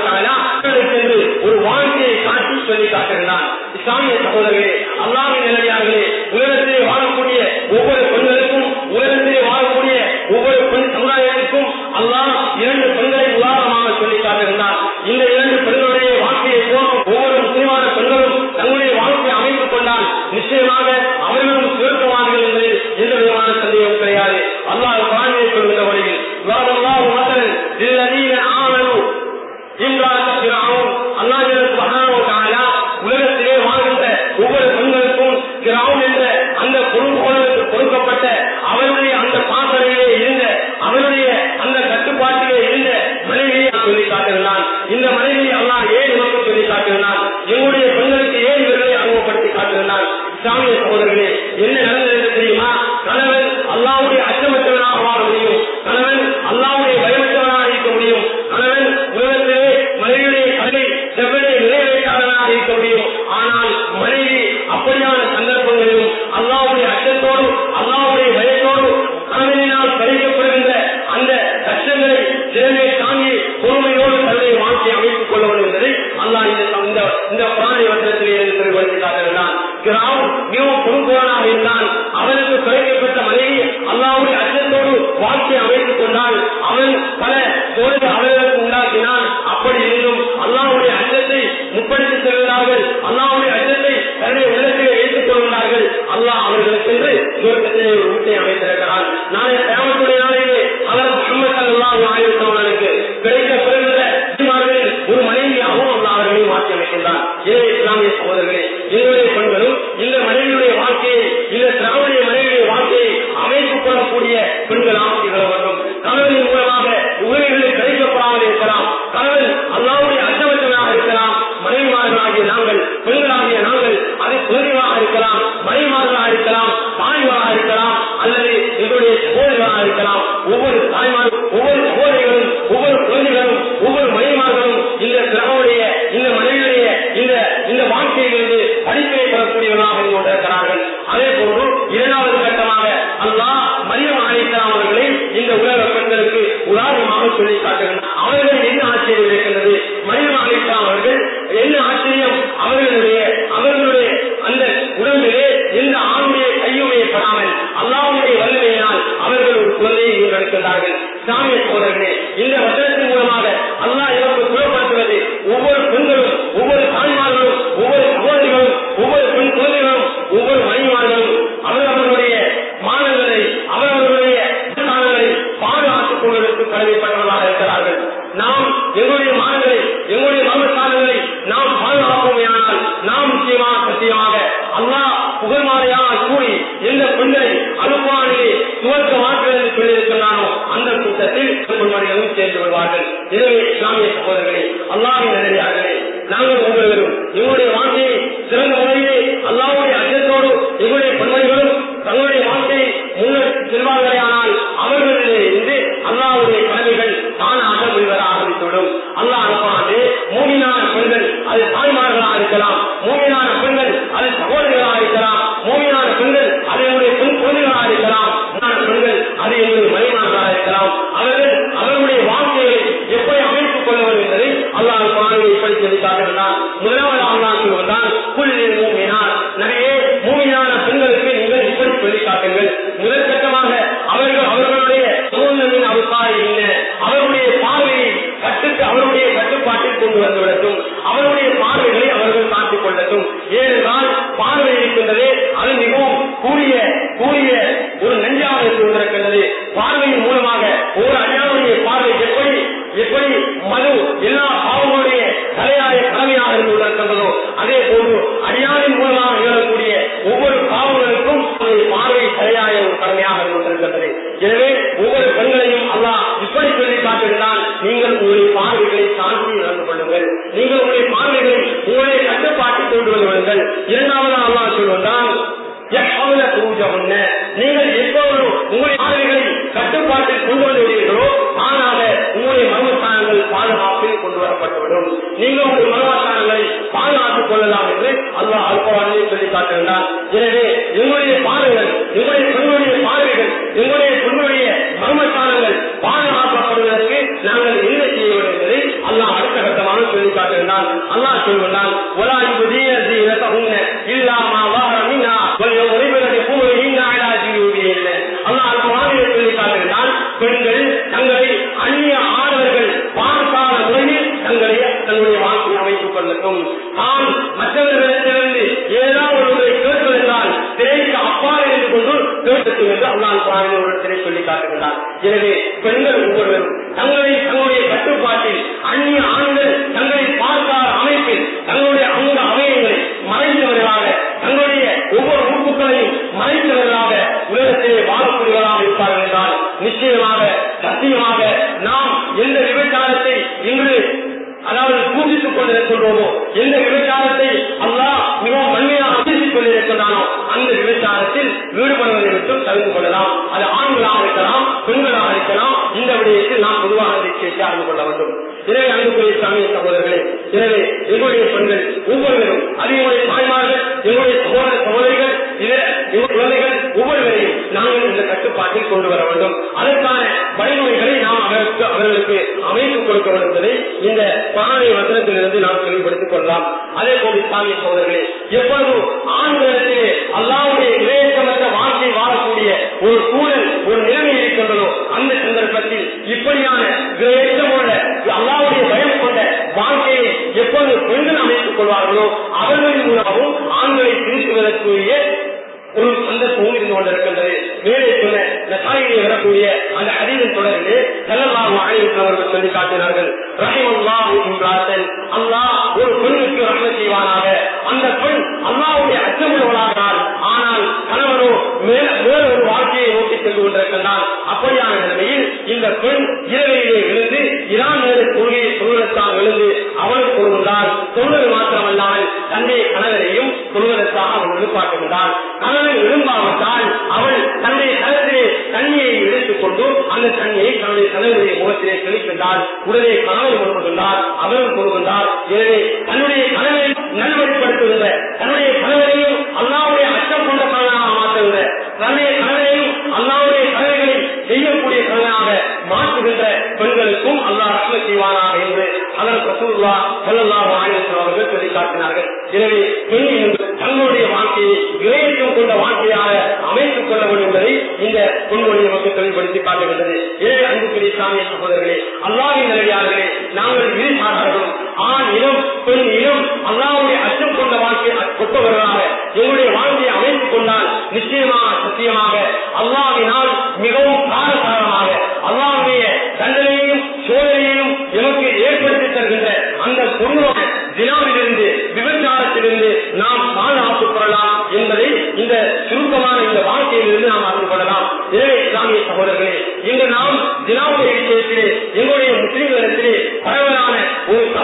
என்று ஒரு வாழ்க்கையை காட்டி சொல்லி காட்டுகிறான் இஸ்லாமிய சகோதரர்களே அல்லாவின் நிலையார்களே உலகத்திலே வாழக்கூடிய ஒவ்வொரு பெண்களுக்கும் உலகத்திலே வாழக்கூடிய ஒவ்வொரு பெண் சமுதாயத்திற்கும் அல்லாஹ் இரண்டு பெண்களை உதாரணமாக சொல்லி காட்டுகின்றார் இந்த இரண்டு பெண்களுடைய வாழ்க்கையை போகும் ஒவ்வொரு முஸ்லிமான பெண்களும் தங்களுடைய வாழ்க்கையை அமைத்துக் கொண்டால் நிச்சயமாக அவர்களும் சுருக்கமானர்கள் என்பதில் எந்த விதமான சந்தேகம் கிடையாது அல்லாஹ் குரானிலே சொல்கின்ற வழியில் அல்லாஹ் மசலன் للذين آمنوا இம்ரான் பிராவும் அல்லாஹ் சுப்ஹானஹு வ தஆலா உலகத்திலே வாழ்கின்ற ஒவ்வொரு பெண்களுக்கும் பிராவும் என்ற அந்த பொருள்களுக்கு கொடுக்கப்பட்ட அவருடைய அந்த பாசறையிலே இருந்த அவருடைய அந்த கட்டுப்பாட்டிலே இருந்த மனைவியை சொல்லி காட்டுகிறான் இந்த மனைவியை அல்லாஹ் ஏன் நமக்கு சொல்லி காட்டுகிறான் எங்களுடைய பெண்களுக்கு ஏன் இவர்களை அனுபவப்படுத்தி காட்டுகிறான் இஸ்லாமிய சகோதரர்களே என்ன நடந்தது என்று தெரியுமா கணவன் அல்லாவுடைய அச்சமற்றவனாக வாழ முடியும் கணவன் அல்லாவுடைய பயமற்றவனாக இருக்க முடியும் கணவன் உலகத்திலே மனைவியுடைய கதை செவ்வனை நிறைவேற்றாதவனாக இருக்க முடியும் ஆனால் மனைவி அப்படியான சந்தர்ப்பங்களிலும் அல்லாவுடைய அச்சத்தோடு அல்லாவுடைய பயத்தோடு கணவனினால் பறிக்கப்படுகின்ற அந்த கஷ்டங்களை திறமை தாங்கி பொறுமையோடு தன்னுடைய வாழ்க்கையை அமைத்துக் கொள்ள வேண்டும் என்பதை அல்லாஹ் இந்த இந்த இந்த பிராணி வசனத்திலே இருந்து தெளிவுபடுத்தி காட்டுகிறான் கிராம் மிகவும் பொறுப்பவனாக இருந்தான் அவனுக்கு குறைக்கப்பட்ட மனைவி அல்லாவுடைய அச்சத்தோடு வாழ்க்கையை அமைத்துக் கொண்டால் அவன் பல தோல்வி அவர்களுக்கு உண்டாக்கினான் அப்படி இருந்தும் அல்லாவுடைய அச்சத்தை முற்படுத்தி செல்கிறார்கள் அல்லாவுடைய அச்சத்தை தன்னுடைய உள்ளத்திலே வைத்துக் கொள்கிறார்கள் அல்லாஹ் அவர்களுக்கு என்று சுவர்க்கத்திலே ஒரு வீட்டை அமைத்திருக்கிறான் நாளை தேவத்துடைய நாளிலே அவர் முகமது அல்லாஹ் ஆயுத்தவர்களுக்கு கிடைக்க பெறுகிற ஒரு மனைவியாகவும் அல்லாஹ் அவர்களை மாற்றி அமைக்கின்றான் எனவே இஸ்லாமிய சகோதரர்களே என்னுடைய பெண்களும் இந்த மனைவியுடைய வாழ்க்கையை இந்த திராவிடைய மனைவியுடைய வாழ்க்கையை அமைத்துக் கொள்ளக்கூடிய பெண்களாக திகழ வேண்டும் கணவனின் மூலமாக உதவிகளில் கிடைக்கப்படாமல் இருக்கலாம் கணவன் அல்லாவுடைய அச்சமற்றவனாக இருக்கலாம் மனைவிமார்களாகிய நாங்கள் பெண்களாகிய நாங்கள் அது குழந்தைகளாக இருக்கலாம் மனைவிமார்களாக இருக்கலாம் தாய்மாராக இருக்கலாம் அல்லது எங்களுடைய சகோதரிகளாக இருக்கலாம் ஒவ்வொரு தாய்மாரும் ஒவ்வொரு சகோதரிகளும் ஒவ்வொரு குழந்தைகளும் ஒவ்வொரு மனைவிமார்களும் இந்த திறனுடைய இந்த மனைவியுடைய இந்த இந்த வாழ்க்கையிலிருந்து படிப்பினை பெறக்கூடியவர்களாக இருந்து கொண்டிருக்கிறார்கள் அதே போன்று இரண்டாவது கட்டமாக அல்லாஹ் மரியம் அழைக்கலாம் அவர்களை இந்த உலக பெண்களுக்கு உதாரணமாக சொல்லி காட்டுகின்றனர் அவர்கள் என்ன ஆச்சரியம் இருக்கின்றது மரியம் அழைக்கலாம் அவர்கள் என்ன ஆச்சரியம் அவர்களுடைய அவர்களுடைய அந்த உடம்பிலே எந்த ஆணுடைய கையுமே படாமல் அல்லாவுடைய வல்லமையினால் அவர்கள் ஒரு குழந்தையை ஈடுபடுத்துகிறார்கள் சாமிய சோதரர்களே இந்த வசனத்தின் மூலமாக அல்லாஹ் இவருக்கு புலப்படுத்துவது ஒவ்வொரு பெண்களும் ஒவ்வொரு தாய்மார்களும் ஒவ்வொரு சகோதரிகளும் ஒவ்வொரு பெண் குழந்தைகளும் ஒவ்வொரு மனைவிமார்களும் அவரவர்களுடைய மாணவர்களை அவரவர்களுடைய ஸ்தானங்களை பாதுகாத்துக் கொள்வதற்கு கடமைப்பட்டவர்களாக இருக்கிறார்கள் நாம் சகோதரர்களே அல்லாவின் நிலையார்களே நாங்கள் ஒவ்வொருவரும் எங்களுடைய வாழ்க்கையை சிறந்த முறையிலே அல்லாவுடைய அச்சத்தோடு எங்களுடைய பெண்மணிகளும் தங்களுடைய வாழ்க்கையை முன்னெடுத்து செல்வார்களே ஆனால் அவர்களிலே இருந்து அல்லாவுடைய கடமைகள் தானாக முடிவர ஆரம்பித்துவிடும் அல்லாஹ் அனுப்பாது மூமினான பெண்கள் அது தாய்மார்களாக இருக்கலாம் மூமினான பெண்கள் அது சகோதரிகளாக இருக்கலாம் மூமினான பெண்கள் அது என்னுடைய பெண் குழந்தைகளாக இருக்கலாம் மூமினான பெண்கள் அது என்னுடைய மனைவிமார்களாக இருக்கலாம் அவர்கள் அவர்களுடைய வாழ்க்கையை எப்படி அமைத்துக் கொள்ளவர் என்பதை அல்லாஹ் குரானில் இப்படி சொல்லி காட்டுகிறார் முதலாவது அல்லாஹ் சொல்வதுதான் குளிரில் மூமினார் நிறைய மூமியான பெண்களுக்கு நீங்கள் இப்படி சொல்லி காட்டுங்கள் முதல் கட்டமாக அவர்கள் அவர்களுடைய சூழ்நிலையின் அவசாயம் என்ன அவருடைய பார்வையை கட்டுக்கு அவருடைய கட்டுப்பாட்டில் கொண்டு வந்து விடட்டும் அவருடைய பார்வைகளை அவர்கள் காத்துக் கொள்ளட்டும் ஏனென்றால் பார்வை இருக்கின்றதே அது மிகவும் கூடிய கூடிய ஒரு நெஞ்சாக இருந்து கொண்டிருக்கின்றது பார்வையின் மூலமாக ஒரு அடியாவுடைய பார்வை எப்படி எப்படி மது எல்லா பாவங்களுடைய தலையாய கடமையாக இருந்து கொண்டிருக்கின்றதோ அதே போன்று அடியாரின் மூலமாக நிகழக்கூடிய ஒவ்வொரு பாவங்களுக்கும் ஒரு பார்வை தலையாய ஒரு கடமையாக இருந்து கொண்டிருக்கின்றது எனவே ஒவ்வொரு பெண்களையும் அல்லாஹ் இப்படி சொல்லி காட்டுகிறான் நீங்கள் உங்களுடைய பார்வைகளை சாந்தி நடந்து கொள்ளுங்கள் நீங்கள் உங்களுடைய பார்வைகளை உங்களுடைய கட்டுப்பாட்டில் கொண்டு வந்து விடுங்கள் இரண்டாவது அல்லாஹ் சொல்வதுதான் நீங்கள் எப்போதும் உங்களுடைய பார்வைகளை கட்டுப்பாட்டில் கொண்டு வந்து விடுவீர்களோ ஆனால் உங்களுடைய மர்மஸ்தானங்கள் பாதுகாப்பில் கொண்டு வரப்பட்டுவிடும் நீங்கள் உங்கள் மர்மஸ்தானங்களை பாதுகாத்துக் கொள்ளலாம் என்று அல்லாஹ் அல்பவானிலே சொல்லி காட்டுகின்றார் எனவே எங்களுடைய பார்வைகள் எங்களுடைய பெண்களுடைய பார்வைகள் எங்களுடைய பெண்களுடைய மர்மஸ்தானங்கள் பாதுகாக்கப்படுவதற்கு நாங்கள் என்ன செய்ய வேண்டும் என்பதை அல்லாஹ் அடுத்த கட்டமாக சொல்லி காட்டுகின்றான் அல்லாஹ் சொல்கின்றான் ஒலா இபுதிய ஜீரதஹுன்ன இல்லாமா வாஹர மின்னா வல் யضربن بخمرهن على جيوبهن அல்லாஹ் அல்குர்ஆனிலே சொல்லி காட்டுகின்றான் பெண்கள் தங்களை அந்நிய ஆடவர்கள் பார்க்காத முறையில் தங்களை தங்களுடைய வாழ்க்கையை அமைத்துக் கொள்ளட்டும் நாம் மற்றவர்களிடத்திலிருந்து ஏதாவது ஒன்றை கேட்பதென்றால் திரைக்கு அப்பால் இருந்து கொண்டு கேட்கட்டும் என்று அல்லாஹ் குரானில் ஒரு திரை சொல்லி காட்டுகின்றார் எனவே பெண்கள் ஒவ்வொருவரும் தங்களை தங்களுடைய கட்டுப்பாட்டில் அந்நிய ஆண்கள் தங்களை பார்க்காத அமைப்பில் தங்களுடைய அங்க அவயங்களை மறைந்தவர்களாக தங்களுடைய ஒவ்வொரு உறுப்புகளையும் மறைந்தவர்களாக உலகத்திலே வாழக்கூடியவர்களாக இருப்பார்கள் என்றால் நிச்சயமாக சத்தியமாக நாம் எந்த விபச்சாரத்தை இன்று அதாவது பூஜித்துக் கொண்டிருக்கின்றோமோ எந்த விபச்சாரத்தை அல்லாஹ் மிகவும் வன்மையாக பேசிக் கொண்டிருக்கின்றானோ அந்த விபச்சாரத்தில் ஈடுபடுவதை விட்டும் தவிர்த்து கொள்ளலாம் அது ஆண்களாக இருக்கலாம் பெண்களாக இருக்கலாம் இந்த விடயத்தில் நாம் பொதுவாக இதை கேட்டு அறிந்து கொள்ள வேண்டும் எனவே அன்புக்குரிய சமய சகோதரர்களே எனவே எங்களுடைய பெண்கள் ஒவ்வொருவரும் அது எங்களுடைய தாய்மார்கள் எங்களுடைய சகோதர சகோதரிகள் இதர எங்களுடைய குழந்தைகள் ஒவ்வொருவரையும் நாங்கள் இந்த கட்டுப்பாட்டில் கொண்டு வர வேண்டும் அதற்கான வழிமுறைகளை நாம் அவருக்கு அவர்களுக்கு அமைத்துக் கொடுக்க வேண்டும் என்பதை இந்த பானை வசனத்திலிருந்து நாம் தெளிவுபடுத்திக் கொள்ளலாம் அதே போல் இஸ்லாமிய சகோதரர்களே எப்பொழுதும் ஆண்களிடத்திலே அல்லாவுடைய விவேகமற்ற வாழ்க்கை வாழக்கூடிய ஒரு சூழல் ஒரு நிலைமை இருக்கின்றதோ அந்த சந்தர்ப்பத்தில் இப்படியான விவேகமுள்ள அல்லாவுடைய பயம் கொண்ட வாழ்க்கையை எப்போது பெண்கள் அமைத்துக் கொள்வார்களோ அவர்களின் மூலமாகவும் ஆண்களை திருத்துவதற்குரிய ஒரு சந்தர்ப்பமும் இருந்து கொண்டிருக்கின்றது மேலே சொன்ன நசாயிலே வரக்கூடிய அந்த அதீதன் தொடரிலே செல்லல்லாஹு அலைஹி அவர்கள் சொல்லி காட்டினார்கள் ரஹிமல்லாஹு இம்ராத்தன் அல்லாஹ் ஒரு பெண்ணுக்கு ரஹ்ம செய்வானாக அந்த பெண் அல்லாஹ்வுடைய அச்சமுள்ளவளாகிறாள் ஆனால் கணவனோ மேல வேற ஒரு வாழ்க்கையை நோக்கி சென்று கொண்டிருக்கின்றான் அப்படியான நிலைமையில் இந்த பெண் இரவையிலே விழுந்து இரான் நேர கொள்கையை சொல்வதற்காக விழுந்து அவள் கொள்கின்றாள் சொல்வது மாத்திரமல்லாமல் தன்னுடைய கணவரையும் சொல்வதற்காக அவள் எழுப்பாட்டுகின்றான் கணவன் எழும்பாவிட்டால் அவள் தன்னுடைய கணத்திலே தண்ணியை எடுத்துக் கொண்டு அந்த தண்ணியை தன்னுடைய கணவனுடைய முகத்திலே தெளிக்கின்றார் உடனே கணவன் கொடுக்கின்றார் அவரும் கொடுக்கின்றார் எனவே தன்னுடைய கணவனை நல்வழிப்படுத்துகின்ற தன்னுடைய கணவனையும் அல்லாவுடைய அச்சம் கொண்ட கணவனாக மாற்றுகின்ற தன்னுடைய கணவனையும் அல்லாவுடைய கணவர்களை செய்யக்கூடிய கணவனாக மாற்றுகின்ற பெண்களுக்கும் அல்லாஹ் ரத்ன செய்வானாக என்று அதன் ரசூல்லா சொல்லலாம் ஆயிரத்தில் அவர்கள் சொல்லி காட்டினார்கள் எனவே பெண் என்பது தங்களுடைய வாழ்க்கையை இறையற்றம் கொண்ட வாழ்க்கையாக அமைத்துக் கொள்ள வேண்டும் என்பதை இந்த பொன்மொழி நமக்கு தெளிவுபடுத்தி காட்டுகின்றது எனவே அன்புக்குரிய இஸ்லாமிய சகோதரர்களே அல்லாவின் நிலையாளர்களே நாங்கள் இருசாரர்களும் ஆண் இனம் பெண் இனம் அல்லாவுடைய அச்சம் கொண்ட வாழ்க்கையை கொண்டவர்களாக எங்களுடைய வாழ்க்கையை அமைத்துக் கொண்டால் நிச்சயமாக சத்தியமாக அல்லாவினால் மிகவும் காலகாலமாக அல்லாவுடைய தண்டனையையும் சோதனையையும் எமக்கு ஏற்படுத்தி தருகின்ற அந்த பொருளான தினாவிலிருந்து விபச்சாரத்திலிருந்து நாம் பாதுகாத்துக் கொள்ளலாம் என்பதை இந்த சுருக்கமான இந்த வாழ்க்கையிலிருந்து நாம் அறிந்து கொள்ளலாம் எனவே இஸ்லாமிய சகோதரர்களே இன்று நாம் தினாவுடைய விஷயத்திலே எங்களுடைய முஸ்லிம்களிடத்திலே பரவலான ஒரு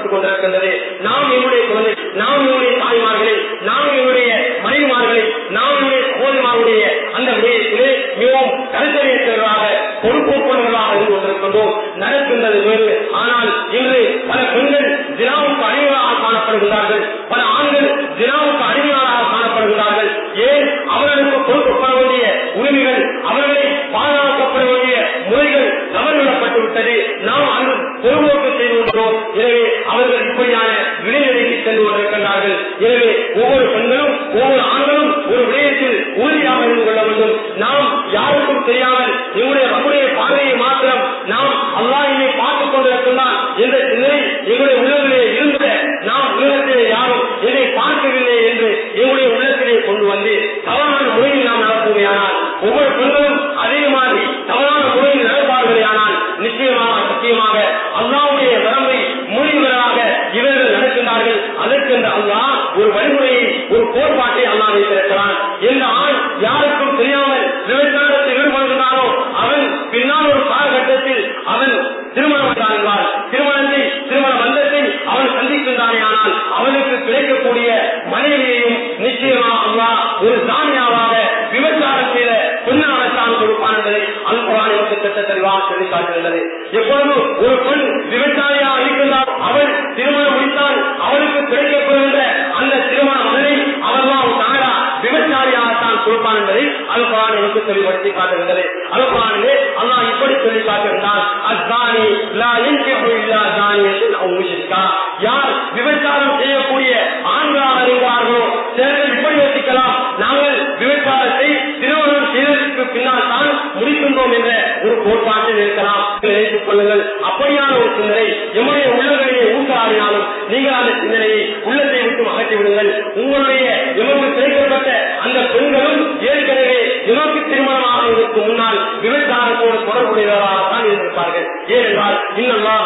பாதுகாக்கப்பட்டுக் கொண்டிருக்கின்றது நாம் என்னுடைய குழந்தை நாம் என்னுடைய தாய்மார்களை நாம் என்னுடைய மனைவிமார்களை நாம் என்னுடைய சகோதரிமாருடைய அந்த விடயத்திலே மிகவும் கருத்தறியற்றவர்களாக பொறுப்போக்குவர்களாக இருந்து கொண்டிருக்கின்றோம் நடக்கின்றது வேறு ஆனால் இன்று பல பெண்கள் தினாவுக்கு அடிமையாக காணப்படுகிறார்கள் பல ஆண்கள் தினாவுக்கு அடிமையாளராக காணப்படுகிறார்கள் ஏன் அவர்களுக்கு கொடுக்கப்பட வேண்டிய உரிமைகள் அவர்களை பாதுகாக்கப்பட வேண்டிய முறைகள் தவறுவிடப்பட்டு விட்டது நாம் அங்கு பொறுப்போக்கு செய்து கொண்டோம் எனவே அவர்கள் இப்படியான விளைநிலைக்கு சென்று கொண்டிருக்கின்றார்கள் எனவே ஒவ்வொரு பெண்களும் ஒவ்வொரு ஆண்களும் ஒரு விடயத்தில் உறுதியாக இருந்து கொள்ள வேண்டும் நாம் யாருக்கும் தெரியாமல் எங்களுடைய நம்முடைய பார்வையை மாத்திரம் நாம் அல்லாஹ் என்னை பார்த்துக் கொண்டிருக்கின்றான் என்ற சிந்தனை எங்களுடைய உள்ளத்திலே இருந்த நாம் உலகத்திலே யாரும் என்னை பார்க்கவில்லை என்று எங்களுடைய உள்ளத்திலே கொண்டு வந்து தவறான முறையில் நாம் நடத்துமையானால் ஒவ்வொரு பெண்களும் அதே மாதிரி தவறான முறையில் நடப்பார்களேயானால் நிச்சயமாக சத்தியமாக அல்லாவுடைய வரம்பை மொழிகளாக இவர்கள் நடக்கின்றார்கள் அதற்கென்று அல்லாஹ் ஒரு வழிமுறையை ஒரு கோட்பாட்டை அல்லாஹ் வைத்திருக்கிறான் எந்த ஆண் யாருக்கும் தெரியாமல் விவசாயத்தில் ஈடுபடுகிறானோ அவன் பின்னால் ஒரு காலகட்டத்தில் அவன் திருமணம் என்றால் திருமணத்தை திருமண பந்தத்தை அவன் சந்திக்கின்றானே ஆனால் அவனுக்கு கிடைக்கக்கூடிய மனைவியையும் நிச்சயமாக அல்லாஹ் ஒரு சாமியாவாக விபச்சாரம் செய்த பெண்ணாகத்தான் கொடுப்பான் என்பதை அல்குரான் எனக்கு திட்ட தெளிவாக சொல்லி காட்டுகின்றது எப்பொழுது ஒரு பெண் விவசாயியாக இருக்கின்றால் அவள் திருமணம் முடித்தால் அவளுக்கு கிடைக்கப்படுகின்ற அந்த திருமண மகனை அவர்தான் தாரா விவசாயியாகத்தான் கொடுப்பான் என்பதை அல்குரான் எனக்கு தெளிவுபடுத்தி காட்டுகின்றது அல்குரானிலே அல்லாஹ் இப்படி சொல்லி காட்டுகின்றான் அஸ்தானி லா யன்கிஹு இல்லா தானியத்தின் அவ் முஷ்ரிகா யார் விபச்சாரம் செய்யக்கூடிய ஆண்களாக இருக்கிறார்களோ சிலர்கள் இப்படி யோசிக்கலாம் நாங்கள் விபச்சாரத்தை திருமணம் செய்ததற்கு பின்னால் தான் முடிக்கின்றோம் என்ற ஒரு கோட்பாட்டில் இருக்கலாம் நினைத்துக் கொள்ளுங்கள் அப்படியான ஒரு சிந்தனை எம்முடைய உள்ளங்களிலே ஊசலாடினாலும் நீங்கள் அந்த சிந்தனையை உள்ளத்தை விட்டு அகற்றி விடுங்கள் உங்களுடைய எமக்கு கிடைக்கப்பட்ட அந்த பெண்களும் ஏற்கனவே எமக்கு திருமணமாகுவதற்கு முன்னால் விபச்சாரத்தோடு தொடர்புடையவர்களாகத்தான் இருந்திருப்பார்கள் ஏனென்றால் இன்னல்லா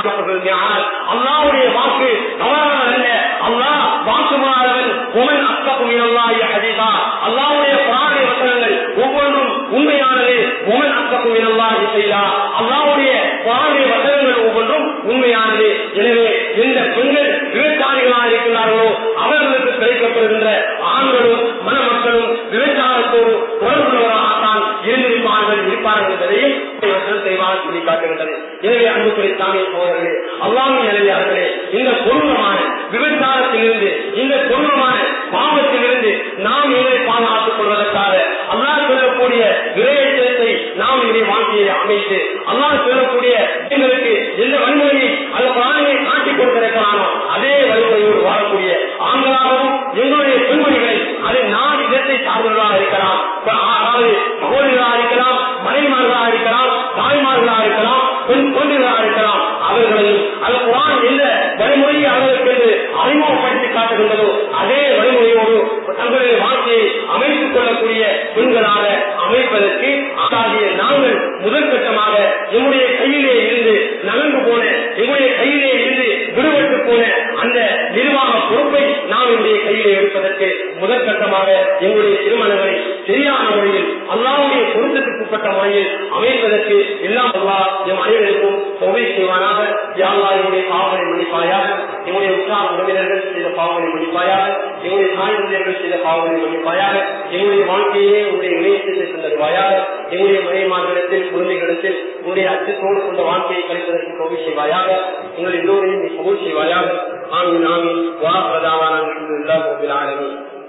அல்லாவுடைய வாக்கு தவறானது அல்ல அல்லாஹ் வாக்குமாறவன் உமன் அத்தகும் இனல்லாஹி ஹதீதா அல்லாஹ்வுடைய குர்ஆனிய வசனங்கள் ஒவ்வொன்றும் உண்மையானது உமன் அத்தகும் இனல்லாஹி செய்யா அல்லாஹ்வுடைய குர்ஆனிய வசனங்கள் ஒவ்வொன்றும் உண்மையானது எனவே எந்த பெண்கள் விவசாயிகளாக இருக்கிறார்களோ அவர்களுக்கு கிடைக்கப்படுகின்ற ஆண்களும் மணமக்களும் விவசாயத்தோடு தொடர்புள்ளவராகத்தான் இருந்திருப்பார்கள் இருப்பார்கள் என்பதையும் தெளிவாக சொல்லி காட்டுகின்றது எனவே அன்புக்குறை சாமி சோதரர்களே அல்லாமின் நிலையாளர்களே இந்த கொடூரமான விபச்சாரத்திலிருந்து இந்த கொடூரமான பாவத்திலிருந்து நாம் இதை பாதுகாத்துக் கொள்வதற்காக அல்லாஹ் சொல்லக்கூடிய விரைச்சத்தை நாம் இதை வாழ்க்கையை அமைத்து அல்லாஹ் சொல்லக்கூடிய எங்களுக்கு எந்த வன்முறையை அந்த பிராணியை காட்டிக் கொடுத்திருக்கிறானோ அதே வழிமுறையோடு வாழக்கூடிய ஆண்களாகவும் எங்களுடைய பெண்மணிகளை அதை நான் இடத்தை சார்ந்தவர்களாக இருக்கலாம் அதாவது சகோதரிகளாக இருக்கலாம் மனைவிமார்களாக இருக்கலாம் தாய்மார்களாக இருக்கலாம் பெண் குழந்தைகளாக இருக்கலாம் அவர்களையும் அந்த குரான் எந்த வழிமுறையை அவர்களுக்கு என்று அறிமுகப்படுத்தி காட்டுகின்றதோ அதே வழிமுறையோடு தங்களுடைய வாழ்க்கையை அமைத்துக் கொள்ளக்கூடிய பெண்களாக அமைப்பதற்கு ஆகிய நாங்கள் முதற்கட்டமாக எம்முடைய கையிலே இருந்து நகர்ந்து போன எம்முடைய கையிலே இருந்து விடுபட்டு போன அந்த நிர்வாக பொறுப்பை நாம் என்னுடைய கையிலே எடுப்பதற்கு முதற்கட்டமாக எங்களுடைய திருமணங்களை சரியான முறையில் அல்லாவுடைய பொருத்தத்துக்குட்பட்ட முறையில் அமைப்பதற்கு எல்லாம் அல்லா எம் அனைவருக்கும் தொகை செய்வானாக யாழ்லா என்னுடைய பாவனை மன்னிப்பாயாக எங்களுடைய உற்சாக உறவினர்கள் செய்த பாவனை மன்னிப்பாயாக எங்களுடைய தாய் தந்தையர்கள் செய்த பாவனை மன்னிப்பாயாக எங்களுடைய வாழ்க்கையே உங்களுடைய இணையத்தை தந்தருவாயாக எங்களுடைய மனைமார்களிடத்தில் குழந்தைகளிடத்தில் உங்களுடைய அச்சத்தோடு கொண்ட வாழ்க்கையை கழிப்பதற்கு தொகை செய்வாயாக எங்கள் எல்லோரையும் நீ தொகை செய்வாயாக ஆமீன் ஆமீன் வா பிரதாவான இல்லாத